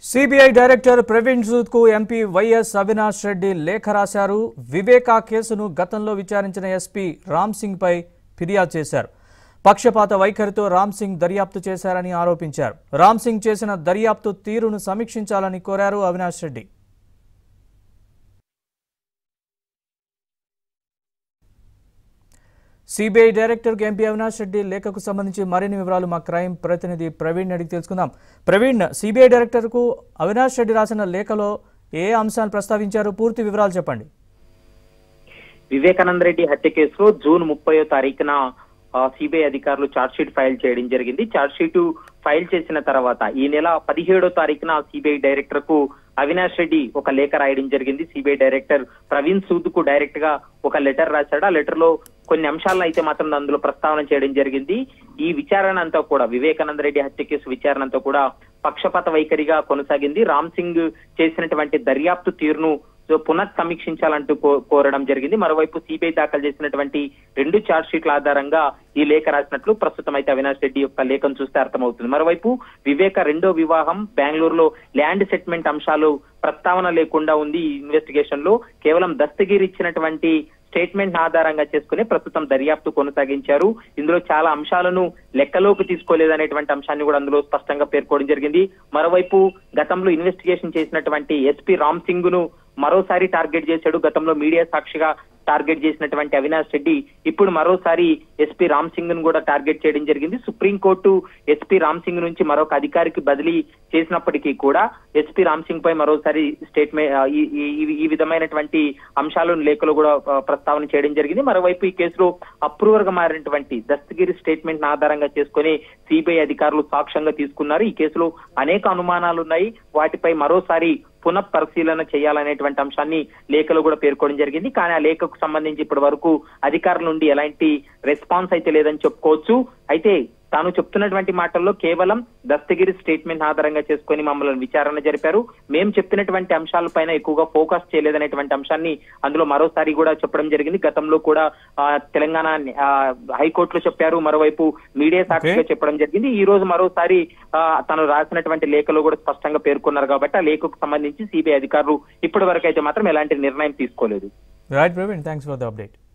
CBI director Praveen Sood కు MP YS Avinash Reddy లేఖ రాశారు వివేకా కేసును గతంలో విచారించిన ఎస్పీ రామ్ సింగ్ పై ఫిర్యాదు చేశారు పక్షపాత వైఖరితో రామ్ సింగ్ దర్యాప్తు చేశారని ఆరోపించారు రామ్ సింగ్ చేసిన దర్యాప్తు తీరును సమీక్షించాలని కోరారు Avinash Reddy CBI director MP Avinash Reddy లేఖకు సంబంధించి మరిన్ని వివరాలు మా క్రైమ్ ప్రతినిధి ప్రవీణ్ అడిగి తెలుసుకుందాం ప్రవీణ్ సిబిఐ డైరెక్టర్కు అవినాష్ రెడ్డి రాసిన లేఖలో ఏ అంశాలు ప్రస్తావించారు పూర్తి వివరాలు చెప్పండి వివేకానంద రెడ్డి హత్య కేసులో జూన్ ముప్పయో తారీఖున సిబిఐ అధికారులు ఛార్జ్ షీట్ ఫైల్ చేయడం జరిగింది ఛార్జ్ షీట్ ఫైల్ చేసిన తర్వాత ఈ నెల పదిహేడో తారీఖున సిబిఐ డైరెక్టర్ కు అవినాష్ రెడ్డి ఒక లేఖ రాయడం జరిగింది సిబిఐ డైరెక్టర్ ప్రవీణ్ సూద్ కు డైరెక్ట్ గా ఒక లెటర్ రాశాడు ఆ లెటర్ లో కొన్ని అంశాలను అయితే మాత్రం అందులో ప్రస్తావన చేయడం జరిగింది ఈ విచారణ అంతా కూడా వివేకానంద రెడ్డి హత్య కేసు విచారణ అంతా కూడా పక్షపాత వైఖరిగా కొనసాగింది రామ్ సింగ్ చేసినటువంటి దర్యాప్తు తీరును సో పునఃసమీక్షించాలంటూ కో- కోరడం జరిగింది మరోవైపు సిబిఐ దాఖలు చేసినటువంటి రెండు ఛార్జ్ షీట్ల ఆధారంగా ఈ లేఖ రాసినట్లు ప్రస్తుతం అయితే అవినాష్ రెడ్డి యొక్క లేఖను చూస్తే అర్థమవుతుంది మరోవైపు వివేక రెండో వివాహం బెంగళూరులో ల్యాండ్ సెటిల్మెంట్ అంశాలు ప్రస్తావన లేకుండా ఉంది ఈ ఇన్వెస్టిగేషన్ లో కేవలం దస్తగిరి ఇచ్చినటువంటి స్టేట్మెంట్ ఆధారంగా చేసుకుని ప్రస్తుతం దర్యాప్తు కొనసాగించారు ఇందులో చాలా అంశాలను లెక్కలోకి తీసుకోలేదనేటువంటి అంశాన్ని కూడా అందులో స్పష్టంగా పేర్కోవడం జరిగింది మరోవైపు గతంలో ఇన్వెస్టిగేషన్ చేసినటువంటి ఎస్పీ రామ్ సింగ్ ను మరోసారి టార్గెట్ చేశాడు గతంలో మీడియా సాక్షిగా టార్గెట్ చేసినటువంటి అవినాష్ రెడ్డి ఇప్పుడు మరోసారి ఎస్పీ రామ్ సింగ్ ను కూడా టార్గెట్ చేయడం జరిగింది సుప్రీంకోర్టు ఎస్పీ రామ్ సింగ్ నుంచి మరొక అధికారికి బదిలీ చేసినప్పటికీ కూడా ఎస్పీ రామ్ సింగ్ పై మరోసారి స్టేట్మెంట్ ఈ- ఈ- ఈ- ఈ విధమైనటువంటి అంశాలను లేఖలో కూడా ఆ, ప్రస్తావన చేయడం జరిగింది మరోవైపు ఈ కేసులో అప్రూవర్ గా మారినటువంటి దస్తగిరి స్టేట్మెంట్ ఆధారంగా చేసుకుని సిబిఐ అధికారులు సాక్ష్యంగా తీసుకున్నారు ఈ కేసులో అనేక అనుమానాలు ఉన్నాయి వాటిపై మరోసారి పునః పరిశీలన చేయాలనేటువంటి అంశాన్ని లేఖలో కూడా పేర్కోవడం జరిగింది కానీ ఆ లేఖకు సంబంధించి ఇప్పటి వరకు అధికారుల నుండి ఎలాంటి రెస్పాన్స్ అయితే లేదని చెప్పుకోవచ్చు అయితే తాను చెప్తున్నటువంటి మాటల్లో కేవలం దస్తగిరి స్టేట్మెంట్ ఆధారంగా చేసుకొని మమ్మల్ని విచారణ జరిపారు మేము చెప్పినటువంటి అంశాలపైన ఎక్కువగా ఫోకస్ చేయలేదనేటువంటి అంశాన్ని అందులో మరోసారి కూడా చెప్పడం జరిగింది గతంలో కూడా ఆ, తెలంగాణ ఆ, హైకోర్టులో చెప్పారు మరోవైపు మీడియా సాక్షిగా చెప్పడం జరిగింది ఈ రోజు మరోసారి ఆ, తను రాసినటువంటి లేఖలో కూడా స్పష్టంగా పేర్కొన్నారు కాబట్టి ఆ లేఖకు సంబంధించి సిబిఐ అధికారులు ఇప్పటి వరకు అయితే మాత్రం ఎలాంటి నిర్ణయం తీసుకోలేదు right Praveen thanks for the update